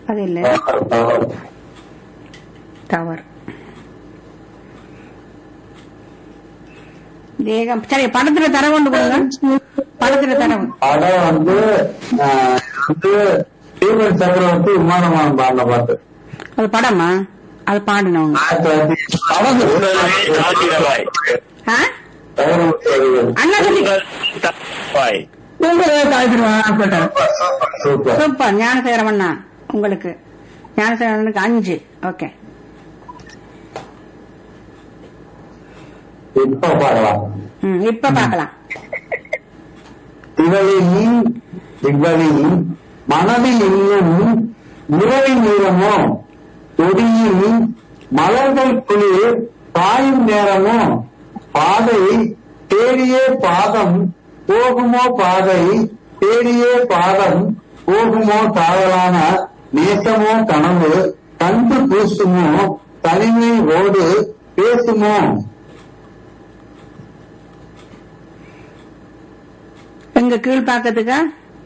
அது இல்ல டவர் தேகம் சரி படத்துல தர கொண்டு கொடுங்க படத்துல தரவு படம் வந்து ஆஹ், வந்து ஸ்ரீமன் சக்கரவர்த்தி விமானமான பாடின பாட்டு அது படமா அது பாடினவங்க ஆயிரத்தி தொள்ளாயிரத்தி காத்திரவாய் ஆ? சக்கரவர்த்தி அவர்கள். அண்ணா சொல்லி வாய் சூப்பர் சூப்பர் ஞானசேகரமண்ணா உங்களுக்கு ஞானசேகரனுக்கு அஞ்சு ஓகே இப்ப பார்க்கலாம் ம் இப்ப பார்க்கலாம் இவளின் இவளின் மனதில் இன்னும் முறை நேரமோ கொடியின் மலர்கள் குளிர் பாயும் நேரமோ பாதை தேடியே பாதம் போகுமோ பாதை தேடியே பாதம் போகுமோ சாயலான நேசமோ கனவு கண்டு பூசுமோ தனிமை ஓடு பேசுமோ எங்க கீழ்பாக்கத்துக்கா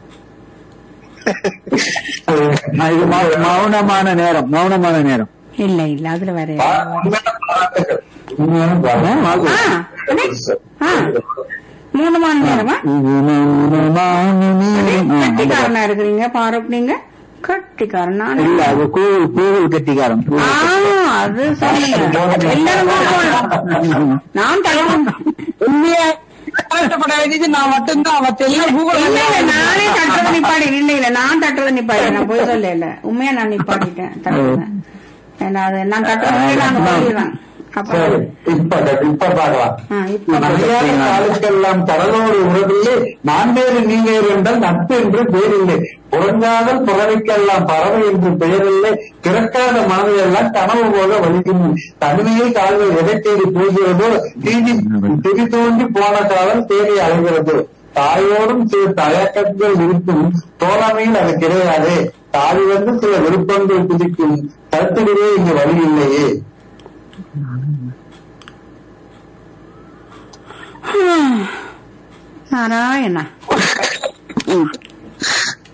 இது மௌ- மௌனமான நேரம் மௌனமான நேரம் இல்ல இல்ல அதுல வேற பா- உண்மையான பாராட்டுகள். உண்மையான பாராட்டுகள். ஆ, அடே. ஆ. மூணு மணி நேரமா இது மௌனமான நேரம். ஆ, அந்த பாட்டு. கட்டிக்காரனா இருக்கிறீங்க பாரூக் நீங்க கட்டிக்காரன் நான் இல்ல அது கூகுள் கூகுள் கட்டிக்காரன் ஆ, அது சொல்லுங்க எல்லாரும் போகணும். நான் தடுப்பேன் உண்மையா கஷ்டப்பட வேண்டியது நான் மட்டும்தான் மத்த எல்லாம் கூகுள் இல்ல இல்ல நானே தட்டுறதை நிப்பாடி இல்ல இல்ல நான் தட்டுறதை நிப்பாடி நான் போய் சொல்ல இல்ல உண்மையா நான் நிப்பாட்டிட்டேன் தட்டுறேன் ஏன்னா அது நான் தட்டுறதை நாங்க சொல்லிடுறேன் அப்ப சரி, இப்ப இப்ப பார்க்கலாம் ஆ, இப்ப மலையாள காலுக்கெல்லாம் கடலோடு உறவில்லை நான் வேறு நீ வேறு என்றால் நட்பு என்று பேரில்லை புறங்காதல் புறவைக்கெல்லாம் பறவை என்று பெயரில்லை பிறக்காத மனதையெல்லாம் கனவு போல வலிக்கும் தனிமையில் கால்கள் எதை தேடி போகிறதோ தீதி திரி தோண்டி போன காலம் தேடி அலைகிறது தாயோடும் சில தயக்கங்கள் இருக்கும் தோழமையில் அது கிடையாது தாய் வந்து சில விருப்பங்கள் குதிக்கும் கருத்துகளே இங்கு வழி இல்லையே நாராயணா